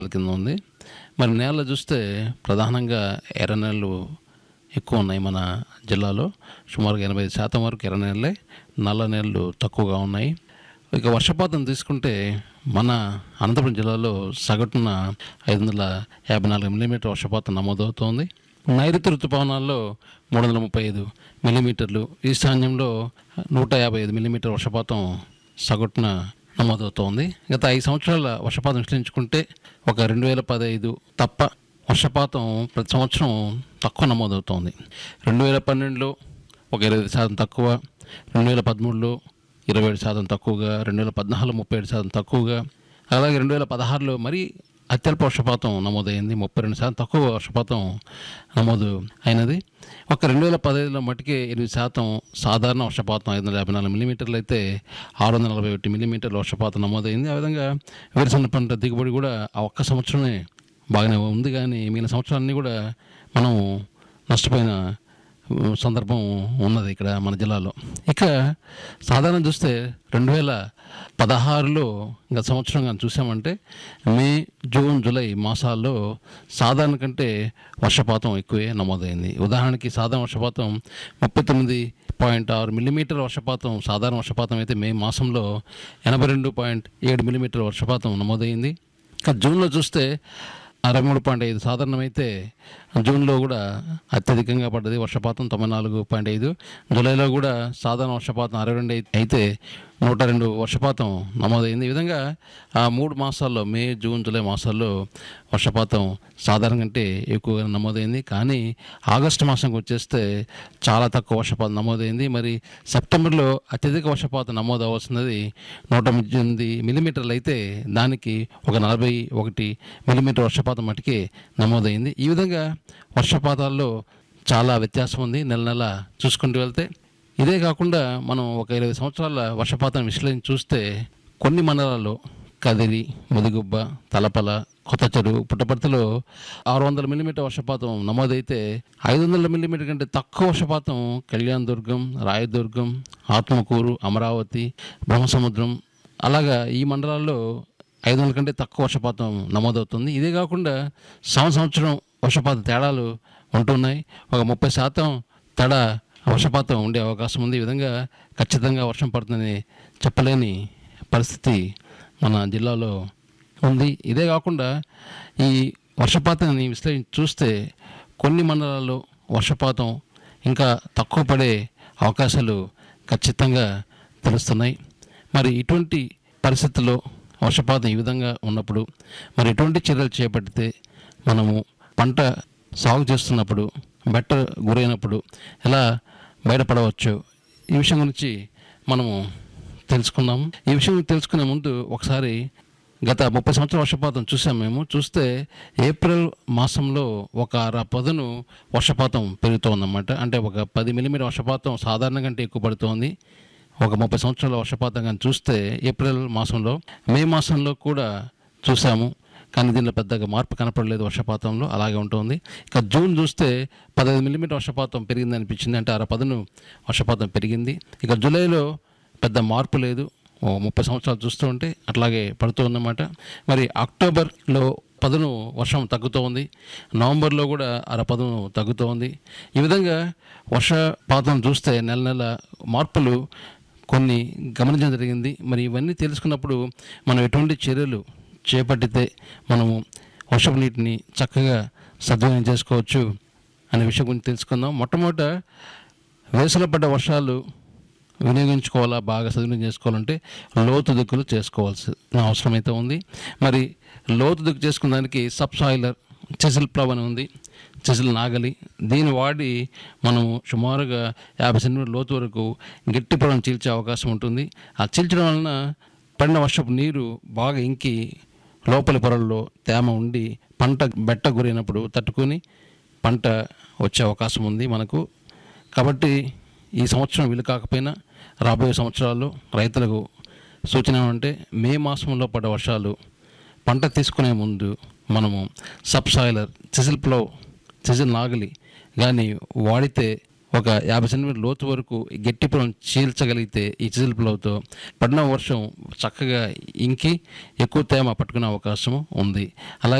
కింద ఉంది మరి నేల చూస్తే ప్రధానంగా ఎర్ర నేలలు ఎక్కువ ఉన్నాయి మన జిల్లాలో సుమారుగా ఎనభై శాతం వరకు ఎర్ర నేలలే నల్ల నేలలు తక్కువగా ఉన్నాయి ఇక వర్షపాతం తీసుకుంటే మన అనంతపురం జిల్లాలో సగటున ఐదు వందల యాభై నాలుగు మిల్లీమీటర్ వర్షపాతం నమోదవుతోంది నైరుతి ఋతుపవనాల్లో మూడు వందల ముప్పై ఐదు మిల్లీమీటర్లు ఈశాన్యంలో నూట యాభై ఐదు మిల్లీమీటర్ వర్షపాతం సగటున నమోదవుతోంది గత ఐదు సంవత్సరాల వర్షపాతం విశ్లేషించుకుంటే ఒక రెండు వేల పదహైదు తప్ప వర్షపాతం ప్రతి సంవత్సరం తక్కువ నమోదవుతోంది రెండు వేల పన్నెండులో ఒక ఇరవై శాతం తక్కువ రెండు వేల పదమూడులో ఇరవై ఏడు శాతం తక్కువగా రెండు వేల పద్నాలుగులో ముప్పై ఏడు శాతం తక్కువగా అలాగే రెండు వేల పదహారులో మరీ అత్యల్ప వర్షపాతం నమోదైంది ముప్పై రెండు శాతం తక్కువ వర్షపాతం నమోదు అయినది ఒక రెండు వేల పదహైదులో మటుకే ఎనిమిది శాతం సాధారణ వర్షపాతం ఐదు వందల యాభై నాలుగు మిల్లీమీటర్లు అయితే ఆరు వందల నలభై ఒకటి మిల్లీమీటర్ల వర్షపాతం నమోదైంది ఆ విధంగా వేరుశనగ పంట దిగుబడి కూడా ఆ ఒక్క సంవత్సరమే బాగానే ఉంది కానీ మిగిలిన సంవత్సరాలన్నీ కూడా మనం నష్టపోయిన ఉ, సందర్భం ఉన్నది ఇక్కడ మన జిల్లాలో ఇక సాధారణ చూస్తే రెండు వేల పదహారులో గత సంవత్సరం కానీ చూసామంటే మే జూన్ జూలై మాసాల్లో సాధారణ కంటే వర్షపాతం ఎక్కువే నమోదైంది ఉదాహరణకి సాధారణ వర్షపాతం ముప్పై తొమ్మిది పాయింట్ ఆరు మిల్లీమీటర్ వర్షపాతం సాధారణ వర్షపాతం అయితే మే మాసంలో ఎనభై రెండు పాయింట్ ఏడు మిల్లీమీటర్ వర్షపాతం నమోదైంది ఇంకా జూన్లో చూస్తే అరవై మూడు పాయింట్ ఐదు సాధారణమైతే జూన్లో కూడా అత్యధికంగా పడ్డది వర్షపాతం తొంభై నాలుగు పాయింట్ ఐదు జూలైలో కూడా సాధారణ వర్షపాతం అరవై రెండు అయి- అయితే నూట రెండు వర్షపాతం నమోదైంది ఈ విధంగా ఆ మూడు మాసాల్లో మే జూన్ జూలై మాసాల్లో వర్షపాతం సాధారణ కంటే ఎక్కువగా నమోదైంది కానీ ఆగస్టు మాసంకి వచ్చేస్తే చాలా తక్కువ వర్షపాతం నమోదైంది మరి సెప్టెంబర్లో అత్యధిక వర్షపాతం నమోదు అవ్వాల్సినది నూట ఎనిమిది మిల్లీమీటర్లు అయితే దానికి ఒక నలభై ఒకటి మిల్లీమీటర్ వర్షపాతం మటుకే నమోదైంది ఈ విధంగా వర్షపాతాల్లో చాలా వ్యత్యాసం ఉంది నెల నెల చూసుకుంటూ వెళ్తే ఇదే కాకుండా మనం ఒక ఇరవై సంవత్సరాల వర్షపాతం విశ్లేషణ చూస్తే కొన్ని మండలాల్లో కదిరి ముదిగుబ్బ తలపల కొత్త చెరువు పుట్టపర్తిలో ఆరు వందల మిల్లీమీటర్ వర్షపాతం నమోదైతే ఐదు వందల మిల్లీమీటర్ కంటే తక్కువ వర్షపాతం కళ్యాణ్ దుర్గం రాయదుర్గం ఆత్మకూరు అమరావతి బ్రహ్మసముద్రం అలాగా ఈ మండలాల్లో ఐదు వందల కంటే తక్కువ వర్షపాతం నమోదవుతుంది ఇదే కాకుండా సంవత్సరం సంవత్సరం వర్షపాత తేడాలు ఉంటున్నాయి ఒక ముప్పై శాతం తేడా వర్షపాతం ఉండే అవకాశం ఉంది ఈ విధంగా ఖచ్చితంగా వర్షం పడుతుందని చెప్పలేని పరిస్థితి మన జిల్లాలో ఉంది ఇదే కాకుండా ఈ వర్షపాతాన్ని విశ్లేషించి చూస్తే కొన్ని మండలాల్లో వర్షపాతం ఇంకా తక్కువ పడే అవకాశాలు ఖచ్చితంగా తెలుస్తున్నాయి మరి ఇటువంటి పరిస్థితుల్లో వర్షపాతం ఈ విధంగా ఉన్నప్పుడు మరి ఎటువంటి చర్యలు చేపడితే మనము పంట సాగు చేస్తున్నప్పుడు బెట్ట గురైనప్పుడు ఎలా బయటపడవచ్చు ఈ విషయం గురించి మనము తెలుసుకుందాము ఈ విషయం తెలుసుకునే ముందు ఒకసారి గత ముప్పై సంవత్సరాల వర్షపాతం చూసాం మేము చూస్తే ఏప్రిల్ మాసంలో ఒక అర పదును వర్షపాతం పెరుగుతోందన్నమాట అంటే ఒక పది మిల్లీమీటర్ వర్షపాతం సాధారణ కంటే ఎక్కువ పడుతోంది ఒక ముప్పై సంవత్సరాల వర్షపాతం కానీ చూస్తే ఏప్రిల్ మాసంలో మే మాసంలో కూడా చూసాము కానీ దీనిలో పెద్దగా మార్పు కనపడలేదు వర్షపాతంలో అలాగే ఉంటుంది ఇక జూన్ చూస్తే పదహైదు మిల్లీమీటర్ వర్షపాతం పెరిగింది అనిపించింది అంటే అర పదును వర్షపాతం పెరిగింది ఇక జూలైలో పెద్ద మార్పు లేదు ఓ ముప్పై సంవత్సరాలు చూస్తూ ఉంటే అట్లాగే పడుతూ ఉన్నమాట మరి అక్టోబర్లో పదును వర్షం తగ్గుతూ ఉంది నవంబర్లో కూడా అర పదును తగ్గుతూ ఉంది ఈ విధంగా వర్షపాతం చూస్తే నెల నెల మార్పులు కొన్ని గమనించడం జరిగింది మరి ఇవన్నీ తెలుసుకున్నప్పుడు మనం ఎటువంటి చర్యలు చేపట్టితే మనము వర్షపు నీటిని చక్కగా సద్వినియోగం చేసుకోవచ్చు అనే విషయం గురించి తెలుసుకుందాం మొట్టమొదట వేసలో పడ్డ వర్షాలు వినియోగించుకోవాలా బాగా సద్వినియోగం చేసుకోవాలంటే లోతు దిక్కులు చేసుకోవాల్సిన అవసరం అయితే ఉంది మరి లోతు దిక్కు చేసుకున్న దానికి సబ్ సాయిలర్ చెసిల్ ప్లవ్ అని ఉంది చెసిల్ నాగలి దీన్ని వాడి మనము సుమారుగా యాభై సెంటీమీటర్ లోతు వరకు గట్టి పొలం చీల్చే అవకాశం ఉంటుంది ఆ చీల్చడం వలన పడిన వర్షపు నీరు బాగా ఇంకి లోపలి పొరల్లో తేమ ఉండి పంట బెట్ట గురైనప్పుడు తట్టుకొని పంట వచ్చే అవకాశం ఉంది మనకు కాబట్టి ఈ సంవత్సరం వీలు కాకపోయినా రాబోయే సంవత్సరాల్లో రైతులకు సూచన ఏమంటే మే మాసంలో పడ్డ వర్షాలు పంట తీసుకునే ముందు మనము sub soiler chisel plough chisel నాగలి కానీ వాడితే ఒక యాభై సెంటీమీటర్ లోతు వరకు గట్టి పొలం చీల్చగలిగితే ఈ చిజిల్ ప్లవ్తో పడిన వర్షం చక్కగా ఇంకి ఎక్కువ తేమ పట్టుకునే అవకాశం ఉంది అలాగే